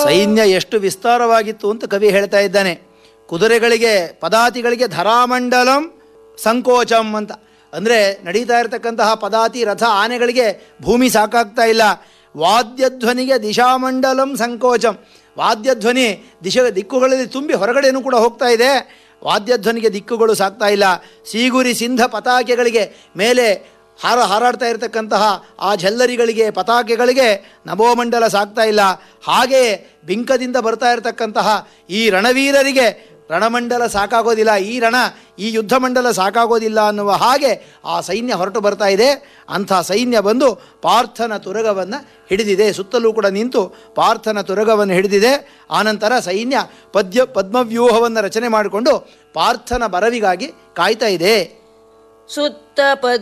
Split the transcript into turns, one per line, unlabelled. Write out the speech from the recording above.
ಸೈನ್ಯ ಎಷ್ಟು ವಿಸ್ತಾರವಾಗಿತ್ತು ಅಂತ ಕವಿ ಹೇಳ್ತಾ ಇದ್ದಾನೆ ಕುದುರೆಗಳಿಗೆ ಪದಾತಿಗಳಿಗೆ ಧರಾಮಂಡಲಂ ಸಂಕೋಚಂ ಅಂತ ಅಂದರೆ ನಡೀತಾ ಇರತಕ್ಕಂತಹ ಪದಾತಿ ರಥ ಆನೆಗಳಿಗೆ ಭೂಮಿ ಸಾಕಾಗ್ತಾ ಇಲ್ಲ ವಾದ್ಯಧ್ವನಿಗೆ ದಿಶಾಮಂಡಲಂ ಸಂಕೋಚಂ ವಾದ್ಯಧ್ವನಿ ದಿಶ ದಿಕ್ಕುಗಳಲ್ಲಿ ತುಂಬಿ ಹೊರಗಡೆನೂ ಕೂಡ ಹೋಗ್ತಾ ಇದೆ ವಾದ್ಯಧ್ವನಿಗೆ ದಿಕ್ಕುಗಳು ಸಾಕ್ತಾ ಇಲ್ಲ ಸೀಗುರಿ ಸಿಂಧ ಪತಾಕೆಗಳಿಗೆ ಮೇಲೆ ಹಾರ ಹಾರಾಡ್ತಾ ಇರತಕ್ಕಂತಹ ಆ ಝಲ್ಲರಿಗಳಿಗೆ ಪತಾಕೆಗಳಿಗೆ ನಭೋಮಂಡಲ ಸಾಕ್ತಾ ಇಲ್ಲ ಹಾಗೆಯೇ ಬಿಂಕದಿಂದ ಬರ್ತಾ ಇರತಕ್ಕಂತಹ ಈ ರಣವೀರರಿಗೆ ರಣಮಂಡಲ ಸಾಕಾಗೋದಿಲ್ಲ ಈ ರಣ ಈ ಯುದ್ಧ ಮಂಡಲ ಸಾಕಾಗೋದಿಲ್ಲ ಅನ್ನುವ ಹಾಗೆ ಆ ಸೈನ್ಯ ಹೊರಟು ಬರ್ತಾ ಇದೆ ಅಂಥ ಸೈನ್ಯ ಬಂದು ಪಾರ್ಥನ ತುರಗವನ್ನು ಹಿಡಿದಿದೆ ಸುತ್ತಲೂ ಕೂಡ ನಿಂತು ಪಾರ್ಥನ ತುರಗವನ್ನು ಹಿಡಿದಿದೆ ಆನಂತರ ಸೈನ್ಯ ಪದ್ಯ ಪದ್ಮವ್ಯೂಹವನ್ನು ರಚನೆ ಮಾಡಿಕೊಂಡು ಪಾರ್ಥನ ಬರವಿಗಾಗಿ ಕಾಯ್ತಾ ಇದೆ
ಸುತ್ತ